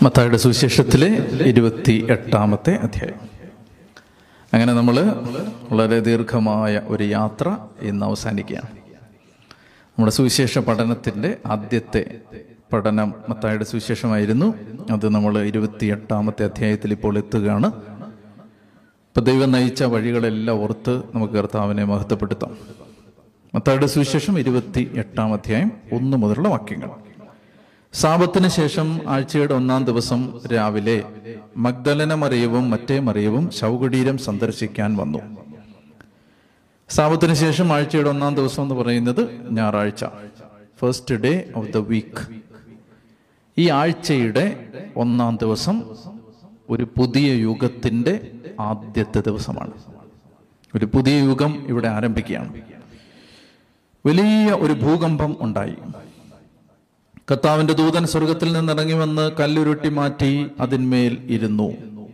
മത്തായുടെ സുവിശേഷത്തിലെ ഇരുപത്തി എട്ടാമത്തെ അധ്യായം അങ്ങനെ നമ്മൾ വളരെ ദീർഘമായ ഒരു യാത്ര ഇന്ന് അവസാനിക്കുകയാണ് നമ്മുടെ സുവിശേഷ പഠനത്തിൻ്റെ ആദ്യത്തെ പഠനം മത്തായുടെ സുവിശേഷമായിരുന്നു അത് നമ്മൾ ഇരുപത്തി എട്ടാമത്തെ അധ്യായത്തിൽ ഇപ്പോൾ എത്തുകയാണ് ഇപ്പം ദൈവം നയിച്ച വഴികളെല്ലാം ഓർത്ത് നമുക്ക് കർത്താവിനെ മഹത്വപ്പെടുത്താം മത്തായുടെ സുവിശേഷം ഇരുപത്തി എട്ടാം അധ്യായം ഒന്ന് മുതലുള്ള വാക്യങ്ങൾ സാപത്തിന് ശേഷം ആഴ്ചയുടെ ഒന്നാം ദിവസം രാവിലെ മഗ്ദലന മറിയവും മറ്റേ മറിയവും ശവകുടീരം സന്ദർശിക്കാൻ വന്നു സാപത്തിന് ശേഷം ആഴ്ചയുടെ ഒന്നാം ദിവസം എന്ന് പറയുന്നത് ഞായറാഴ്ച first day of the week ഈ ആഴ്ചയുടെ ഒന്നാം ദിവസം ഒരു പുതിയ യുഗത്തിന്റെ ആദ്യത്തെ ദിവസമാണ് ഒരു പുതിയ യുഗം ഇവിടെ ആരംഭിക്കുകയാണ് വലിയ ഒരു ഭൂകമ്പം ഉണ്ടായി കർത്താവിന്റെ ദൂതൻ സ്വർഗത്തിൽ നിന്നിറങ്ങി വന്ന് കല്ലുരുട്ടി മാറ്റി അതിന്മേൽ ഇരുന്നു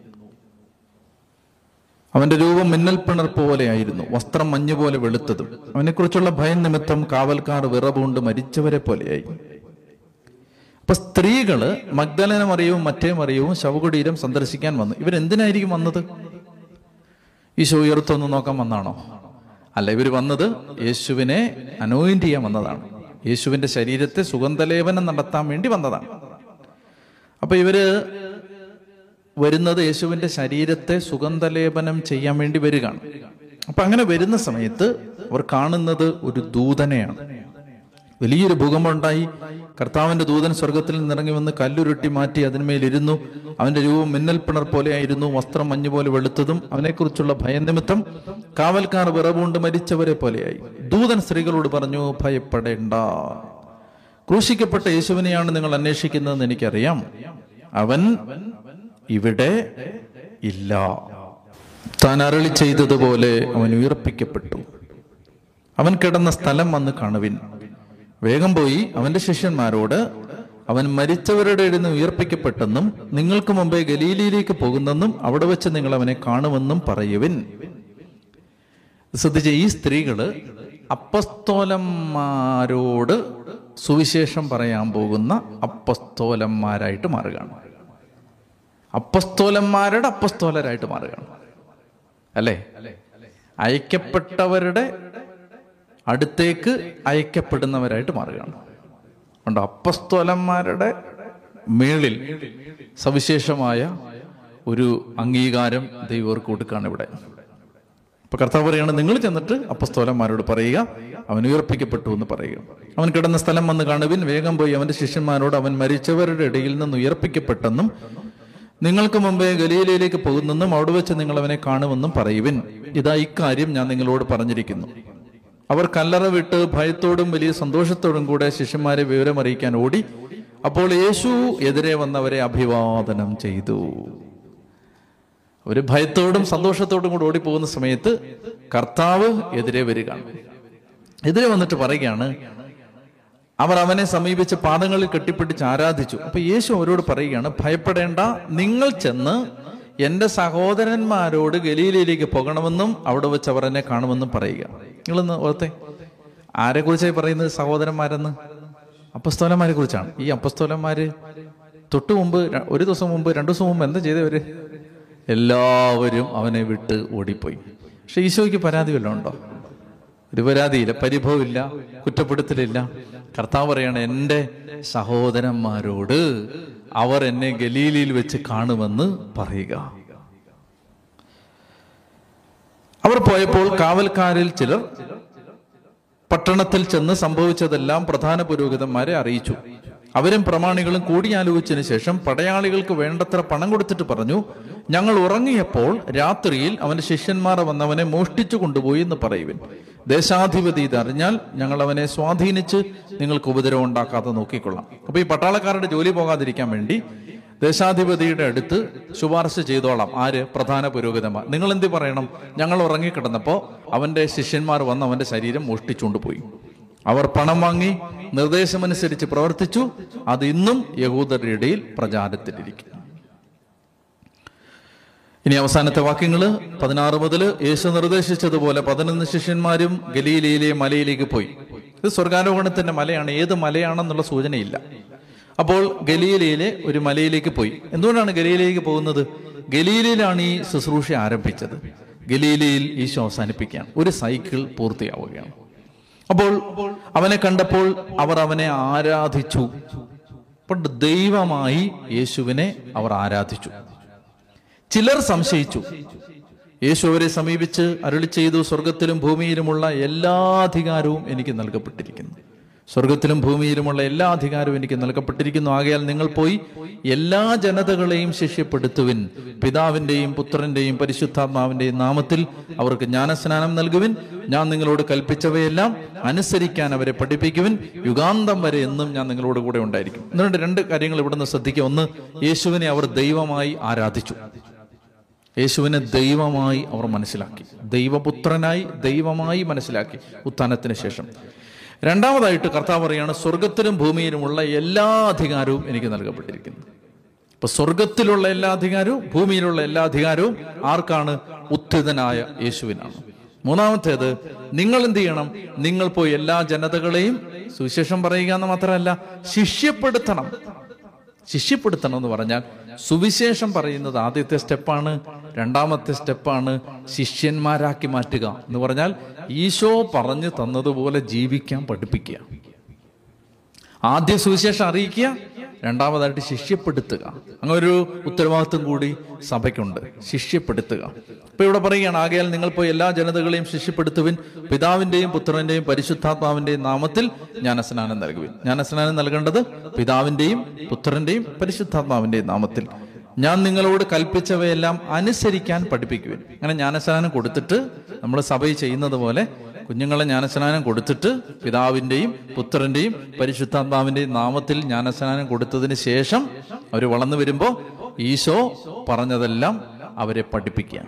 അവന്റെ രൂപം മിന്നൽ പിണർ പോലെയായിരുന്നു വസ്ത്രം മഞ്ഞ് പോലെ വെളുത്തതും അവനെക്കുറിച്ചുള്ള ഭയം നിമിത്തം കാവൽക്കാർ വിറവുകൊണ്ട് മരിച്ചവരെ പോലെയായി അപ്പൊ സ്ത്രീകള് മഗ്ദലന മറിയവും മറ്റേ മറിയവും ശവകുടീരം സന്ദർശിക്കാൻ വന്നു ഇവരെന്തിനായിരിക്കും വന്നത് ഈശോ ഉയർത്തൊന്ന് നോക്കാൻ വന്നാണോ അല്ല ഇവർ വന്നത് യേശുവിനെ അനോയിന്റ് ചെയ്യാൻ വന്നതാണ് യേശുവിന്റെ ശരീരത്തെ സുഗന്ധലേപനം നടത്താൻ വേണ്ടി വന്നതാണ് അപ്പൊ ഇവര് വരുന്നത് യേശുവിന്റെ ശരീരത്തെ സുഗന്ധലേപനം ചെയ്യാൻ വേണ്ടി വരികയാണ് അപ്പൊ അങ്ങനെ വരുന്ന സമയത്ത് അവർ കാണുന്നത് ഒരു ദൂതനെയാണ് വലിയൊരു ഭൂകമ്പം ഉണ്ടായി കർത്താവിന്റെ ദൂതൻ സ്വർഗത്തിൽ നിന്നിറങ്ങി വന്ന് കല്ലുരുട്ടി മാറ്റി അതിന്മേൽ ഇരുന്നു അവന്റെ രൂപം മിന്നൽ പിണർ പോലെയായിരുന്നു വസ്ത്രം മഞ്ഞ് പോലെ വെളുത്തതും അവനെക്കുറിച്ചുള്ള ഭയനിമിത്തം കാവൽക്കാർ വിറവുകൊണ്ട് മരിച്ചവരെ പോലെയായി ദൂതൻ സ്ത്രീകളോട് പറഞ്ഞു ഭയപ്പെടേണ്ട ക്രൂശിക്കപ്പെട്ട യേശുവിനെയാണ് നിങ്ങൾ അന്വേഷിക്കുന്നതെന്ന് എനിക്കറിയാം അവൻ ഇവിടെ ഇല്ല താൻ അരളി ചെയ്തതുപോലെ അവൻ ഉയർപ്പിക്കപ്പെട്ടു അവൻ കിടന്ന സ്ഥലം വന്ന് കാണുവിൻ വേഗം പോയി അവന്റെ ശിഷ്യന്മാരോട് അവൻ മരിച്ചവരുടെ ഇടയിൽ നിന്ന് ഉയർപ്പിക്കപ്പെട്ടെന്നും നിങ്ങൾക്ക് മുമ്പേ ഗലീലിയിലേക്ക് പോകുന്നെന്നും അവിടെ വെച്ച് നിങ്ങൾ അവനെ കാണുമെന്നും പറയുവിൻ ശ്രദ്ധിച്ച ഈ സ്ത്രീകള് അപ്പസ്തോലന്മാരോട് സുവിശേഷം പറയാൻ പോകുന്ന അപ്പസ്തോലന്മാരായിട്ട് മാറുകയാണ് അപ്പസ്തോലന്മാരുടെ അപ്പസ്തോലരായിട്ട് മാറുകയാണ് അല്ലേ അയക്കപ്പെട്ടവരുടെ അടുത്തേക്ക് അയക്കപ്പെടുന്നവരായിട്ട് മാറുകയാണ് ഉണ്ട് അപ്പസ്തോലന്മാരുടെ മേളിൽ സവിശേഷമായ ഒരു അംഗീകാരം ദൈവർക്ക് കൊടുക്കുകയാണ് ഇവിടെ ഇപ്പൊ കർത്താവ് പറയാണ് നിങ്ങൾ ചെന്നിട്ട് അപ്പസ്തോലന്മാരോട് പറയുക അവൻ ഉയർപ്പിക്കപ്പെട്ടു എന്ന് പറയുക അവൻ കിടന്ന സ്ഥലം വന്ന് കാണുവിൻ വേഗം പോയി അവന്റെ ശിഷ്യന്മാരോട് അവൻ മരിച്ചവരുടെ ഇടയിൽ നിന്ന് ഉയർപ്പിക്കപ്പെട്ടെന്നും നിങ്ങൾക്ക് മുമ്പേ ഗലീലയിലേക്ക് പോകുന്നെന്നും അവിടെ വെച്ച് നിങ്ങൾ അവനെ കാണുമെന്നും പറയുവിൻ ഇതാ ഇക്കാര്യം ഞാൻ നിങ്ങളോട് പറഞ്ഞിരിക്കുന്നു അവർ കല്ലറ വിട്ട് ഭയത്തോടും വലിയ സന്തോഷത്തോടും കൂടെ ശിഷ്യന്മാരെ വിവരമറിയിക്കാൻ ഓടി അപ്പോൾ യേശു എതിരെ വന്നവരെ അഭിവാദനം ചെയ്തു ഒരു ഭയത്തോടും സന്തോഷത്തോടും കൂടെ ഓടിപ്പോകുന്ന സമയത്ത് കർത്താവ് എതിരെ വരികയാണ് എതിരെ വന്നിട്ട് പറയുകയാണ് അവർ അവനെ സമീപിച്ച് പാദങ്ങളിൽ കെട്ടിപ്പിടിച്ച് ആരാധിച്ചു അപ്പൊ യേശു അവരോട് പറയുകയാണ് ഭയപ്പെടേണ്ട നിങ്ങൾ ചെന്ന് എന്റെ സഹോദരന്മാരോട് ഗലീലയിലേക്ക് പോകണമെന്നും അവിടെ വെച്ച് അവർ എന്നെ കാണുമെന്നും പറയുക നിങ്ങളൊന്ന് ഓർത്തെ ആരെ കുറിച്ചായി പറയുന്നത് സഹോദരന്മാരെന്ന് അപ്പസ്തോലന്മാരെ കുറിച്ചാണ് ഈ അപ്പസ്തോലന്മാര് തൊട്ടു മുമ്പ് ര- ഒരു ദിവസം മുമ്പ് രണ്ടു ദിവസം മുമ്പ് എന്താ ചെയ്തവര് എല്ലാവരും അവനെ വിട്ട് ഓടിപ്പോയി പക്ഷെ ഈശോയ്ക്ക് പരാതി വല്ലതും ഉണ്ടോ ഒരു പരാതിയില്ല പരിഭവമില്ല കുറ്റപ്പെടുത്തലില്ല കർത്താവ് പറയാണ് എൻ്റെ സഹോദരന്മാരോട് അവർ എന്നെ ഗലീലിയിൽ വെച്ച് കാണുമെന്ന് പറയുക അവർ പോയപ്പോൾ കാവൽക്കാരിൽ ചിലർ പട്ടണത്തിൽ ചെന്ന് സംഭവിച്ചതെല്ലാം പ്രധാന പുരോഹിതന്മാരെ അറിയിച്ചു അവരും പ്രമാണികളും കൂടിയാലോചിച്ചതിന് ശേഷം പടയാളികൾക്ക് വേണ്ടത്ര പണം കൊടുത്തിട്ട് പറഞ്ഞു ഞങ്ങൾ ഉറങ്ങിയപ്പോൾ രാത്രിയിൽ അവന്റെ ശിഷ്യന്മാർ വന്നവനെ മോഷ്ടിച്ചു കൊണ്ടുപോയി എന്ന് പറയുവിൻ ദേശാധിപതി ഇതറിഞ്ഞാൽ ഞങ്ങൾ അവനെ സ്വാധീനിച്ച് നിങ്ങൾക്ക് ഉപദ്രവം ഉണ്ടാക്കാതെ നോക്കിക്കൊള്ളാം അപ്പൊ ഈ പട്ടാളക്കാരുടെ ജോലി പോകാതിരിക്കാൻ വേണ്ടി ദേശാധിപതിയുടെ അടുത്ത് ശുപാർശ ചെയ്തോളാം ആര് പ്രധാന പുരോഹിതന്മാർ നിങ്ങൾ എന്ത് പറയണം ഞങ്ങൾ ഉറങ്ങിക്കിടന്നപ്പോ അവന്റെ ശിഷ്യന്മാർ വന്ന് അവന്റെ ശരീരം മോഷ്ടിച്ചുകൊണ്ട് പോയി അവർ പണം വാങ്ങി നിർദ്ദേശമനുസരിച്ച് പ്രവർത്തിച്ചു അത് ഇന്നും യഹൂദരുടെ ഇടയിൽ പ്രചാരത്തിലിരിക്കും ഇനി അവസാനത്തെ വാക്യങ്ങള് പതിനാറ് മുതൽ യേശു നിർദ്ദേശിച്ചതുപോലെ പതിനൊന്ന് ശിഷ്യന്മാരും ഗലീലയിലെ മലയിലേക്ക് പോയി ഇത് സ്വർഗാരോഹണത്തിന്റെ മലയാണ് ഏത് മലയാണെന്നുള്ള സൂചനയില്ല അപ്പോൾ ഗലീലയിലെ ഒരു മലയിലേക്ക് പോയി എന്തുകൊണ്ടാണ് ഗലീലയിലേക്ക് പോകുന്നത് ഗലീലയിലാണ് ഈ ശുശ്രൂഷ ആരംഭിച്ചത് ഗലീലയിൽ ഈശോ അവസാനിപ്പിക്കുകയാണ് ഒരു സൈക്കിൾ പൂർത്തിയാവുകയാണ് അപ്പോൾ അവനെ കണ്ടപ്പോൾ അവർ അവനെ ആരാധിച്ചു അപ്പോൾ ദൈവമായി യേശുവിനെ അവർ ആരാധിച്ചു ചിലർ സംശയിച്ചു യേശു അവരെ സമീപിച്ച് അരുളി ചെയ്തു സ്വർഗത്തിലും ഭൂമിയിലുമുള്ള എല്ലാ അധികാരവും എനിക്ക് നൽകപ്പെട്ടിരിക്കുന്നു സ്വർഗത്തിലും ഭൂമിയിലുമുള്ള എല്ലാ അധികാരവും എനിക്ക് നൽകപ്പെട്ടിരിക്കുന്നു ആകയാൽ നിങ്ങൾ പോയി എല്ലാ ജനതകളെയും ശിഷ്യപ്പെടുത്തുവിൻ പിതാവിന്റെയും പുത്രന്റെയും പരിശുദ്ധാത്മാവിന്റെയും നാമത്തിൽ അവർക്ക് ജ്ഞാനസ്നാനം നൽകുവിൻ ഞാൻ നിങ്ങളോട് കൽപ്പിച്ചവയെല്ലാം അനുസരിക്കാൻ അവരെ പഠിപ്പിക്കുവിൻ യുഗാന്തം വരെ എന്നും ഞാൻ നിങ്ങളോട് കൂടെ ഉണ്ടായിരിക്കും എന്നിട്ട് രണ്ട് കാര്യങ്ങൾ ഇവിടുന്ന് ശ്രദ്ധിക്കുക ഒന്ന് യേശുവിനെ അവർ ദൈവമായി ആരാധിച്ചു യേശുവിനെ ദൈവമായി അവർ മനസ്സിലാക്കി ദൈവപുത്രനായി ദൈവമായി മനസ്സിലാക്കി ഉത്ഥാനത്തിന് ശേഷം രണ്ടാമതായിട്ട് കർത്താവ് പറയാണ് സ്വർഗത്തിലും ഭൂമിയിലുമുള്ള എല്ലാ അധികാരവും എനിക്ക് നൽകപ്പെട്ടിരിക്കുന്നു ഇപ്പൊ സ്വർഗത്തിലുള്ള എല്ലാ അധികാരവും ഭൂമിയിലുള്ള എല്ലാ അധികാരവും ആർക്കാണ് ഉത്ഥിതനായ യേശുവിനാണ് മൂന്നാമത്തേത് നിങ്ങൾ എന്ത് ചെയ്യണം നിങ്ങൾ പോയി എല്ലാ ജനതകളെയും സുവിശേഷം പറയുക എന്ന് മാത്രമല്ല ശിഷ്യപ്പെടുത്തണം ശിഷ്യപ്പെടുത്തണം എന്ന് പറഞ്ഞാൽ സുവിശേഷം പറയുന്നത് ആദ്യത്തെ സ്റ്റെപ്പാണ് രണ്ടാമത്തെ സ്റ്റെപ്പാണ് ശിഷ്യന്മാരാക്കി മാറ്റുക എന്ന് പറഞ്ഞാൽ ഈശോ പറഞ്ഞു തന്നതുപോലെ ജീവിക്കാൻ പഠിപ്പിക്കുക ആദ്യ സുവിശേഷം അറിയിക്കുക രണ്ടാമതായിട്ട് ശിഷ്യപ്പെടുത്തുക അങ്ങനെ ഒരു ഉത്തരവാദിത്വം കൂടി സഭയ്ക്കുണ്ട് ശിഷ്യപ്പെടുത്തുക ഇപ്പൊ ഇവിടെ പറയുകയാണ് ആകയാൽ നിങ്ങൾ പോയി എല്ലാ ജനതകളെയും ശിഷ്യപ്പെടുത്തുവിൻ പിതാവിന്റെയും പുത്രന്റെയും പരിശുദ്ധാത്മാവിന്റെയും നാമത്തിൽ ജ്ഞാനസ്നാനം നൽകുവിൻ ജ്ഞാനസ്നാനം നൽകേണ്ടത് പിതാവിന്റെയും പുത്രന്റെയും പരിശുദ്ധാത്മാവിന്റെയും നാമത്തിൽ ഞാൻ നിങ്ങളോട് കൽപ്പിച്ചവയെല്ലാം അനുസരിക്കാൻ പഠിപ്പിക്കുവിൻ അങ്ങനെ ജ്ഞാനസ്നാനം കൊടുത്തിട്ട് നമ്മൾ സഭയിൽ ചെയ്യുന്നത് പോലെ കുഞ്ഞുങ്ങളെ ജ്ഞാനസ്നാനം കൊടുത്തിട്ട് പിതാവിന്റെയും പുത്രന്റെയും പരിശുദ്ധാത്മാവിന്റെയും നാമത്തിൽ ജ്ഞാനസ്നാനം കൊടുത്തതിന് ശേഷം അവർ വളർന്നു വരുമ്പോൾ ഈശോ പറഞ്ഞതെല്ലാം അവരെ പഠിപ്പിക്കുക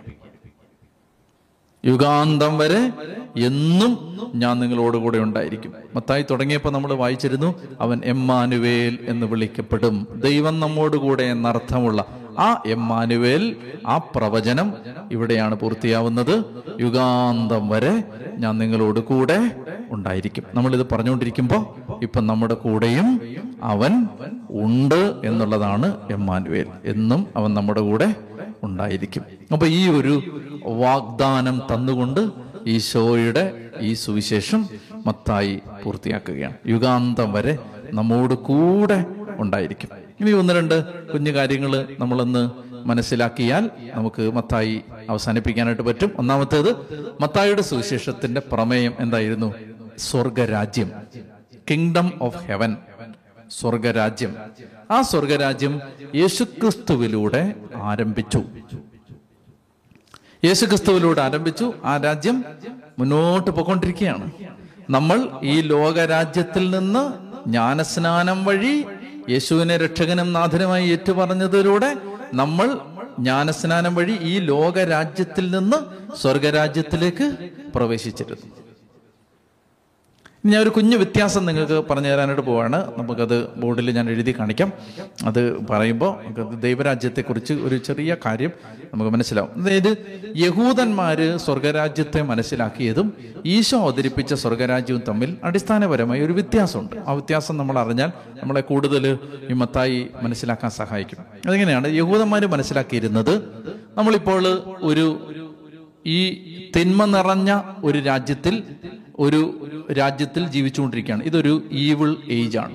യുഗാന്തം വരെ എന്നും ഞാൻ നിങ്ങളോട് കൂടെ ഉണ്ടായിരിക്കും മത്തായി തുടങ്ങിയപ്പോൾ നമ്മൾ വായിച്ചിരുന്നു അവൻ എമ്മാനുവേൽ എന്ന് വിളിക്കപ്പെടും ദൈവം നമ്മോട് കൂടെ എന്നർത്ഥമുള്ള ആ എമ്മാനുവേൽ ആ പ്രവചനം ഇവിടെയാണ് പൂർത്തിയാവുന്നത് യുഗാന്തം വരെ ഞാൻ നിങ്ങളോട് കൂടെ ഉണ്ടായിരിക്കും നമ്മളിത് പറഞ്ഞുകൊണ്ടിരിക്കുമ്പോൾ ഇപ്പം നമ്മുടെ കൂടെയും അവൻ ഉണ്ട് എന്നുള്ളതാണ് എമ്മാനുവേൽ എന്നും അവൻ നമ്മുടെ കൂടെ ഉണ്ടായിരിക്കും അപ്പൊ ഈ ഒരു വാഗ്ദാനം തന്നുകൊണ്ട് ഈശോയുടെ ഈ സുവിശേഷം മത്തായി പൂർത്തിയാക്കുകയാണ് യുഗാന്തം വരെ നമ്മോട് കൂടെ ഉണ്ടായിരിക്കും ഇനി ഒന്ന് രണ്ട് കുഞ്ഞു കാര്യങ്ങൾ നമ്മളൊന്ന് മനസ്സിലാക്കിയാൽ നമുക്ക് മത്തായി അവസാനിപ്പിക്കാനായിട്ട് പറ്റും ഒന്നാമത്തേത് മത്തായിയുടെ സുവിശേഷത്തിന്റെ പ്രമേയം എന്തായിരുന്നു സ്വർഗരാജ്യം കിങ്ഡം ഓഫ് ഹെവൻ സ്വർഗരാജ്യം ആ സ്വർഗരാജ്യം യേശുക്രിസ്തുവിലൂടെ ആരംഭിച്ചു യേശുക്രിസ്തുവിലൂടെ ആരംഭിച്ചു ആ രാജ്യം മുന്നോട്ട് പോയിക്കൊണ്ടിരിക്കുകയാണ് നമ്മൾ ഈ ലോകരാജ്യത്തിൽ നിന്ന് ജ്ഞാനസ്നാനം വഴി യേശുവിനെ രക്ഷകനും നാഥനുമായി ഏറ്റുപറഞ്ഞതിലൂടെ നമ്മൾ ജ്ഞാനസ്നാനം വഴി ഈ ലോകരാജ്യത്തിൽ നിന്ന് സ്വർഗരാജ്യത്തിലേക്ക് പ്രവേശിച്ചിരുന്നു ഇനി ഞാൻ ഒരു കുഞ്ഞു വ്യത്യാസം നിങ്ങൾക്ക് പറഞ്ഞു തരാനായിട്ട് പോവാണ് നമുക്കത് ബോർഡിൽ ഞാൻ എഴുതി കാണിക്കാം അത് പറയുമ്പോൾ നമുക്കത് ദൈവരാജ്യത്തെക്കുറിച്ച് ഒരു ചെറിയ കാര്യം നമുക്ക് മനസ്സിലാവും അതായത് യഹൂദന്മാര് സ്വർഗരാജ്യത്തെ മനസ്സിലാക്കിയതും ഈശോ അവതരിപ്പിച്ച സ്വർഗരാജ്യവും തമ്മിൽ അടിസ്ഥാനപരമായി ഒരു വ്യത്യാസമുണ്ട് ആ വ്യത്യാസം നമ്മൾ അറിഞ്ഞാൽ നമ്മളെ കൂടുതൽ ഈ മത്തായി മനസ്സിലാക്കാൻ സഹായിക്കും അതെങ്ങനെയാണ് യഹൂദന്മാർ മനസ്സിലാക്കിയിരുന്നത് നമ്മളിപ്പോൾ ഒരു ഈ തിന്മ നിറഞ്ഞ ഒരു രാജ്യത്തിൽ ഒരു രാജ്യത്തിൽ ജീവിച്ചുകൊണ്ടിരിക്കുകയാണ് ഇതൊരു ഈവിൾ ഏജ് ആണ്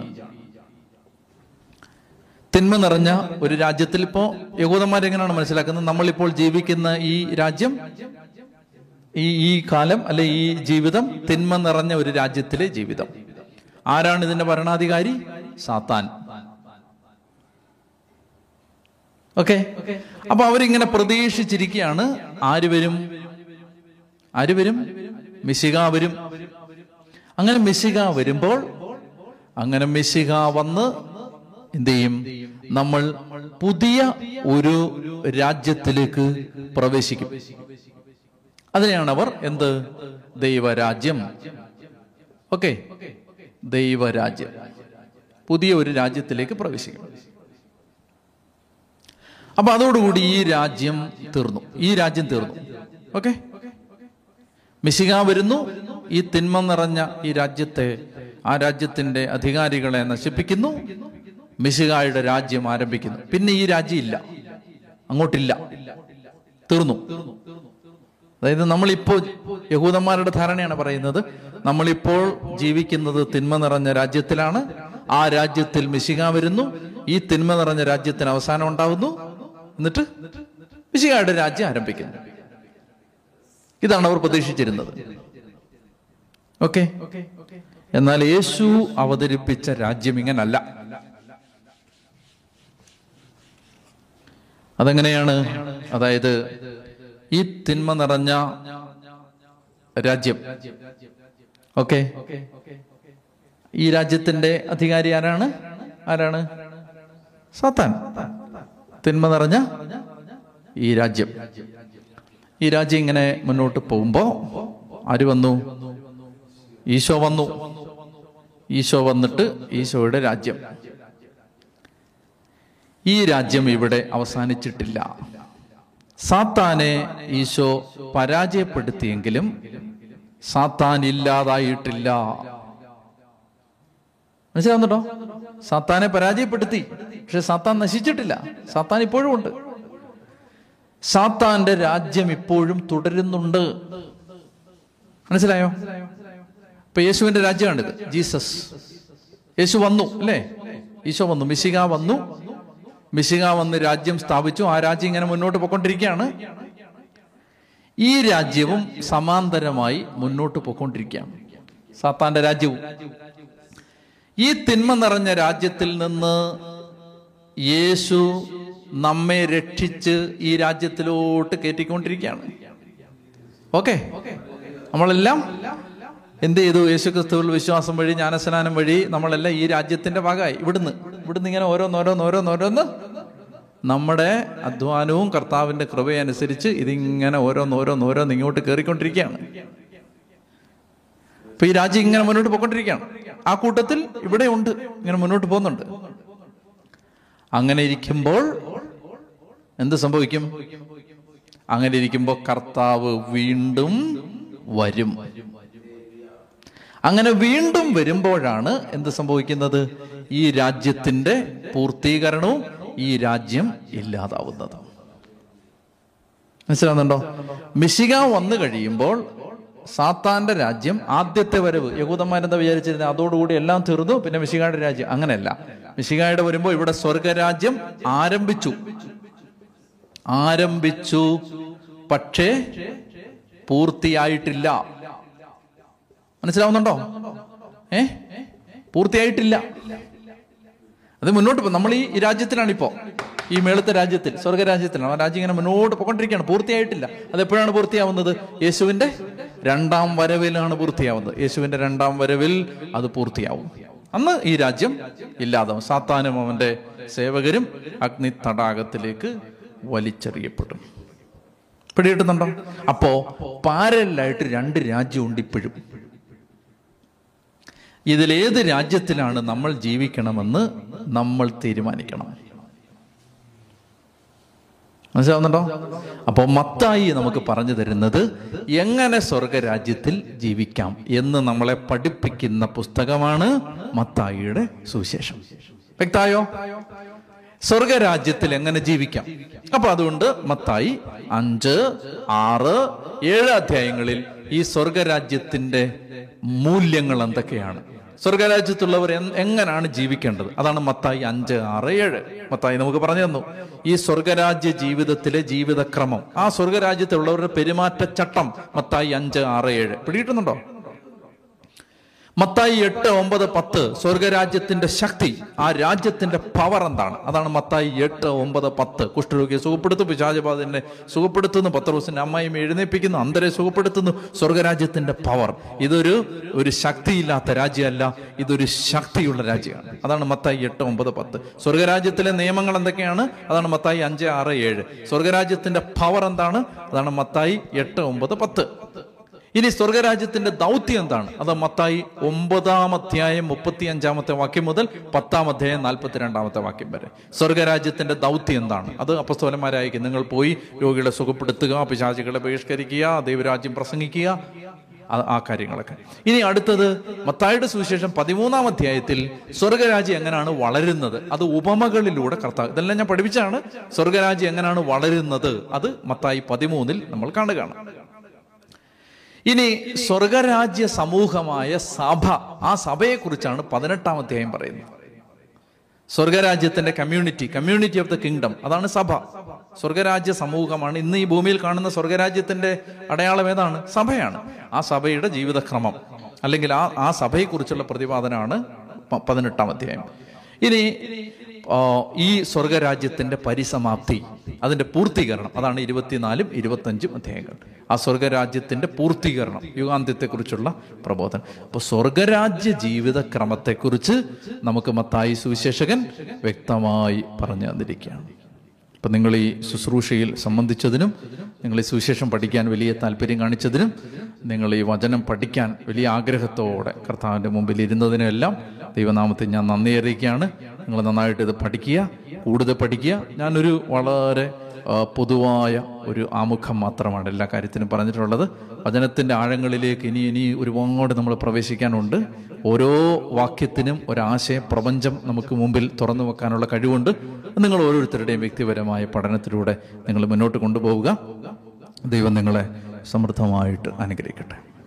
തിന്മ നിറഞ്ഞ ഒരു രാജ്യത്തിൽ ഇപ്പോ യഹൂദന്മാരെങ്ങനെയാണ് മനസ്സിലാക്കുന്നത് നമ്മളിപ്പോൾ ജീവിക്കുന്ന ഈ രാജ്യം ഈ ഈ കാലം അല്ലെ ഈ ജീവിതം തിന്മ നിറഞ്ഞ ഒരു രാജ്യത്തിലെ ജീവിതം ആരാണ് ഇതിന്റെ ഭരണാധികാരി സാത്താൻ ഓക്കെ അപ്പൊ അവരിങ്ങനെ പ്രതീക്ഷിച്ചിരിക്കുകയാണ് ആര് വരും ആര് വരും മിശിക വരും അങ്ങനെ മിശിക വരുമ്പോൾ അങ്ങനെ മിശിക വന്ന് എന്ത് ചെയ്യും നമ്മൾ പുതിയ ഒരു രാജ്യത്തിലേക്ക് പ്രവേശിക്കും അതിനെയാണ് അവർ എന്ത് ദൈവരാജ്യം ഓക്കെ ദൈവരാജ്യം പുതിയ ഒരു രാജ്യത്തിലേക്ക് പ്രവേശിക്കും അപ്പൊ അതോടുകൂടി ഈ രാജ്യം തീർന്നു ഈ രാജ്യം തീർന്നു ഓക്കെ മിശിക വരുന്നു ഈ തിന്മ നിറഞ്ഞ ഈ രാജ്യത്തെ ആ രാജ്യത്തിന്റെ അധികാരികളെ നശിപ്പിക്കുന്നു മിശികായുടെ രാജ്യം ആരംഭിക്കുന്നു പിന്നെ ഈ രാജ്യം ഇല്ല അങ്ങോട്ടില്ല തീർന്നു അതായത് നമ്മളിപ്പോൾ യഹൂദന്മാരുടെ ധാരണയാണ് പറയുന്നത് നമ്മളിപ്പോൾ ജീവിക്കുന്നത് തിന്മ നിറഞ്ഞ രാജ്യത്തിലാണ് ആ രാജ്യത്തിൽ മിശിക വരുന്നു ഈ തിന്മ നിറഞ്ഞ രാജ്യത്തിന് അവസാനം ഉണ്ടാവുന്നു എന്നിട്ട് മിശികായുടെ രാജ്യം ആരംഭിക്കുന്നു ഇതാണ് അവർ പ്രതീക്ഷിച്ചിരുന്നത് ഓക്കെ എന്നാൽ യേശു അവതരിപ്പിച്ച രാജ്യം ഇങ്ങനല്ല അതെങ്ങനെയാണ് അതായത് ഈ തിന്മ നിറഞ്ഞ രാജ്യം ഓക്കെ ഈ രാജ്യത്തിന്റെ അധികാരി ആരാണ് ആരാണ് സാത്താൻ തിന്മ നിറഞ്ഞ ഈ രാജ്യം ഈ രാജ്യം ഇങ്ങനെ മുന്നോട്ട് പോകുമ്പോ ആര് വന്നു ഈശോ വന്നു ഈശോ വന്നിട്ട് ഈശോയുടെ രാജ്യം ഈ രാജ്യം ഇവിടെ അവസാനിച്ചിട്ടില്ല സാത്താനെ ഈശോ പരാജയപ്പെടുത്തിയെങ്കിലും സാത്താൻ ഇല്ലാതായിട്ടില്ല മനസ്സിലാവുന്നുണ്ടോ സാത്താനെ പരാജയപ്പെടുത്തി പക്ഷെ സാത്താൻ നശിച്ചിട്ടില്ല സാത്താൻ ഇപ്പോഴും ഉണ്ട് സാത്താന്റെ രാജ്യം ഇപ്പോഴും തുടരുന്നുണ്ട് മനസ്സിലായോ ഇപ്പൊ യേശുവിന്റെ രാജ്യമാണിത് ജീസസ് യേശു വന്നു അല്ലേ ഈശോ വന്നു മിശിക വന്നു മിശിക വന്ന് രാജ്യം സ്ഥാപിച്ചു ആ രാജ്യം ഇങ്ങനെ മുന്നോട്ട് പോയിക്കൊണ്ടിരിക്കുകയാണ് ഈ രാജ്യവും സമാന്തരമായി മുന്നോട്ട് പോയിക്കൊണ്ടിരിക്കുകയാണ് സാത്താന്റെ രാജ്യവും ഈ തിന്മ നിറഞ്ഞ രാജ്യത്തിൽ നിന്ന് യേശു നമ്മെ രക്ഷിച്ച് ഈ രാജ്യത്തിലോട്ട് കയറ്റിക്കൊണ്ടിരിക്കുകയാണ് ഓക്കെ നമ്മളെല്ലാം എന്ത് ചെയ്തു യേശു ക്രിസ്തുവിൽ വിശ്വാസം വഴി ജ്ഞാനസ്നാനം വഴി നമ്മളെല്ലാം ഈ രാജ്യത്തിന്റെ ഭാഗമായി ഇവിടുന്ന് ഇവിടുന്ന് ഇങ്ങനെ ഓരോന്നോരോന്നോരോന്നോരോന്ന് നമ്മുടെ അധ്വാനവും കർത്താവിന്റെ കൃപയനുസരിച്ച് ഇതിങ്ങനെ ഓരോന്നോരോന്നോരോന്ന് ഇങ്ങോട്ട് കയറിക്കൊണ്ടിരിക്കുകയാണ് ഇപ്പൊ ഈ രാജ്യം ഇങ്ങനെ മുന്നോട്ട് പോയിക്കൊണ്ടിരിക്കുകയാണ് ആ കൂട്ടത്തിൽ ഇവിടെ ഉണ്ട് ഇങ്ങനെ മുന്നോട്ട് പോകുന്നുണ്ട് അങ്ങനെ ഇരിക്കുമ്പോൾ എന്ത് സംഭവിക്കും അങ്ങനെ ഇരിക്കുമ്പോൾ കർത്താവ് വീണ്ടും വരും അങ്ങനെ വീണ്ടും വരുമ്പോഴാണ് എന്ത് സംഭവിക്കുന്നത് ഈ രാജ്യത്തിന്റെ പൂർത്തീകരണവും ഈ രാജ്യം ഇല്ലാതാവുന്നത് മനസ്സിലാവുന്നുണ്ടോ മിശിക വന്നു കഴിയുമ്പോൾ സാത്താന്റെ രാജ്യം ആദ്യത്തെ വരവ് യഹൂദന്മാരെന്താ വിചാരിച്ചിരുന്നത് അതോടുകൂടി എല്ലാം തീർന്നു പിന്നെ മിശികായുടെ രാജ്യം അങ്ങനെയല്ല മിശികായുടെ വരുമ്പോൾ ഇവിടെ സ്വർഗരാജ്യം ആരംഭിച്ചു ആരംഭിച്ചു പക്ഷേ പൂർത്തിയായിട്ടില്ല മനസ്സിലാവുന്നുണ്ടോ ഏ പൂർത്തിയായിട്ടില്ല അത് മുന്നോട്ട് പോ നമ്മൾ ഈ രാജ്യത്തിലാണ് ഇപ്പോ ഈ മേളത്തെ രാജ്യത്തിൽ സ്വർഗരാജ്യത്തിലാണ് ആ രാജ്യം ഇങ്ങനെ മുന്നോട്ട് പോയിക്കൊണ്ടിരിക്കുകയാണ് പൂർത്തിയായിട്ടില്ല അത് എപ്പോഴാണ് പൂർത്തിയാവുന്നത് യേശുവിന്റെ രണ്ടാം വരവിലാണ് പൂർത്തിയാവുന്നത് യേശുവിന്റെ രണ്ടാം വരവിൽ അത് പൂർത്തിയാവും അന്ന് ഈ രാജ്യം ഇല്ലാതാവും സാത്താനും അവന്റെ സേവകരും അഗ്നി തടാകത്തിലേക്ക് വലിച്ചെറിയപ്പെടും പിടികിട്ടുന്നുണ്ടോ അപ്പോ പാരലായിട്ട് രണ്ട് രാജ്യമുണ്ട് ഇപ്പോഴും ഇതിലേത് രാജ്യത്തിലാണ് നമ്മൾ ജീവിക്കണമെന്ന് നമ്മൾ തീരുമാനിക്കണം മനസ്സിലാവുന്നുണ്ടോ അപ്പോൾ മത്തായി നമുക്ക് പറഞ്ഞു തരുന്നത് എങ്ങനെ സ്വർഗരാജ്യത്തിൽ ജീവിക്കാം എന്ന് നമ്മളെ പഠിപ്പിക്കുന്ന പുസ്തകമാണ് മത്തായിയുടെ സുവിശേഷം വ്യക്തായോ സ്വർഗരാജ്യത്തിൽ എങ്ങനെ ജീവിക്കാം അപ്പൊ അതുകൊണ്ട് മത്തായി അഞ്ച് ആറ് ഏഴ് അധ്യായങ്ങളിൽ ഈ സ്വർഗരാജ്യത്തിന്റെ മൂല്യങ്ങൾ എന്തൊക്കെയാണ് സ്വർഗരാജ്യത്തുള്ളവർ എൻ- എങ്ങനെയാണ് ജീവിക്കേണ്ടത് അതാണ് മത്തായി അഞ്ച് ആറ് ഏഴ് മത്തായി നമുക്ക് പറഞ്ഞു തന്നു ഈ സ്വർഗരാജ്യ ജീവിതത്തിലെ ജീവിതക്രമം ആ സ്വർഗരാജ്യത്തുള്ളവരുടെ പെരുമാറ്റച്ചട്ടം മത്തായി അഞ്ച് ആറ് ഏഴ് പിടികിട്ടുന്നുണ്ടോ മത്തായി എട്ട് ഒമ്പത് പത്ത് സ്വർഗരാജ്യത്തിന്റെ ശക്തി ആ രാജ്യത്തിന്റെ പവർ എന്താണ് അതാണ് മത്തായി എട്ട് ഒമ്പത് പത്ത് കുഷ്ഠരോഗിയെ സുഖപ്പെടുത്തും പിശാചബാദിനെ സുഖപ്പെടുത്തുന്നു പത്രോസിന്റെ അമ്മയും എഴുന്നേപ്പിക്കുന്നു അന്തരെ സുഖപ്പെടുത്തുന്നു സ്വർഗരാജ്യത്തിന്റെ പവർ ഇതൊരു ഒരു ശക്തിയില്ലാത്ത രാജ്യമല്ല ഇതൊരു ശക്തിയുള്ള രാജ്യമാണ് അതാണ് മത്തായി എട്ട് ഒമ്പത് പത്ത് സ്വർഗരാജ്യത്തിലെ നിയമങ്ങൾ എന്തൊക്കെയാണ് അതാണ് മത്തായി അഞ്ച് ആറ് ഏഴ് സ്വർഗരാജ്യത്തിന്റെ പവർ എന്താണ് അതാണ് മത്തായി എട്ട് ഒമ്പത് പത്ത് ഇനി സ്വർഗരാജ്യത്തിന്റെ ദൗത്യം എന്താണ് അത് മത്തായി ഒമ്പതാം അധ്യായം മുപ്പത്തി അഞ്ചാമത്തെ വാക്യം മുതൽ പത്താം അധ്യായം നാൽപ്പത്തിരണ്ടാമത്തെ വാക്യം വരെ സ്വർഗരാജ്യത്തിന്റെ ദൗത്യം എന്താണ് അത് അപ്പസ്തോലന്മാരായിരിക്കും നിങ്ങൾ പോയി രോഗികളെ സുഖപ്പെടുത്തുക പിശാചികളെ ബഹിഷ്കരിക്കുക ദൈവരാജ്യം പ്രസംഗിക്കുക ആ- ആ കാര്യങ്ങളൊക്കെ ഇനി അടുത്തത് മത്തായുടെ സുവിശേഷം പതിമൂന്നാം അധ്യായത്തിൽ സ്വർഗരാജ്യം എങ്ങനെയാണ് വളരുന്നത് അത് ഉപമകളിലൂടെ കർത്താവ് ഇതെല്ലാം ഞാൻ പഠിപ്പിച്ചാണ് സ്വർഗരാജ്യം എങ്ങനെയാണ് വളരുന്നത് അത് മത്തായി പതിമൂന്നിൽ നമ്മൾ കാണുകയാണ് ഇനി സ്വർഗരാജ്യ സമൂഹമായ സഭ ആ സഭയെക്കുറിച്ചാണ് പതിനെട്ടാം അധ്യായം പറയുന്നത് സ്വർഗരാജ്യത്തിന്റെ community community of the kingdom അതാണ് സഭ സ്വർഗരാജ്യ സമൂഹമാണ് ഇന്ന് ഈ ഭൂമിയിൽ കാണുന്ന സ്വർഗരാജ്യത്തിന്റെ അടയാളം ഏതാണ് സഭയാണ് ആ സഭയുടെ ജീവിതക്രമം അല്ലെങ്കിൽ ആ ആ സഭയെക്കുറിച്ചുള്ള പ്രതിപാദനമാണ് പ- പതിനെട്ടാം അധ്യായം ഇനി ആ, ഈ സ്വർഗരാജ്യത്തിന്റെ പരിസമാപ്തി അതിന്റെ പൂർത്തീകരണം അതാണ് ഇരുപത്തിനാലും ഇരുപത്തഞ്ചും അധ്യായങ്ങൾ ആ സ്വർഗരാജ്യത്തിന്റെ പൂർത്തീകരണം യുഗാന്ത്യത്തെക്കുറിച്ചുള്ള പ്രബോധനം അപ്പോൾ സ്വർഗരാജ്യ ജീവിത ക്രമത്തെക്കുറിച്ച് നമുക്ക് മത്തായി സുവിശേഷകൻ വ്യക്തമായി പറഞ്ഞു തന്നിരിക്കുകയാണ് അപ്പം നിങ്ങൾ ഈ ശുശ്രൂഷയിൽ സംബന്ധിച്ചതിനും നിങ്ങൾ ഈ സുവിശേഷം പഠിക്കാൻ വലിയ താല്പര്യം കാണിച്ചതിനും നിങ്ങൾ ഈ വചനം പഠിക്കാൻ വലിയ ആഗ്രഹത്തോടെ കർത്താവിൻ്റെ മുമ്പിൽ ഇരുന്നതിനെല്ലാം ദൈവനാമത്തിൽ ഞാൻ നന്ദി അറിയിക്കുകയാണ് നിങ്ങൾ നന്നായിട്ട് ഇത് പഠിക്കുക കൂടുതൽ പഠിക്കുക ഞാനൊരു വളരെ ആ, പൊതുവായ ഒരു ആമുഖം മാത്രമാണ് എല്ലാ കാര്യത്തിനും പറഞ്ഞിട്ടുള്ളത് വചനത്തിൻ്റെ ആഴങ്ങളിലേക്ക് ഇനി ഇനി ഒരുപാട് നമ്മൾ പ്രവേശിക്കാനുണ്ട് ഓരോ വാക്യത്തിനും ഒരാശയ പ്രപഞ്ചം നമുക്ക് മുമ്പിൽ തുറന്നു വെക്കാനുള്ള കഴിവുണ്ട് നിങ്ങൾ ഓരോരുത്തരുടെയും വ്യക്തിപരമായ പഠനത്തിലൂടെ നിങ്ങൾ മുന്നോട്ട് കൊണ്ടുപോവുക ദൈവം നിങ്ങളെ സമൃദ്ധമായിട്ട് അനുഗ്രഹിക്കട്ടെ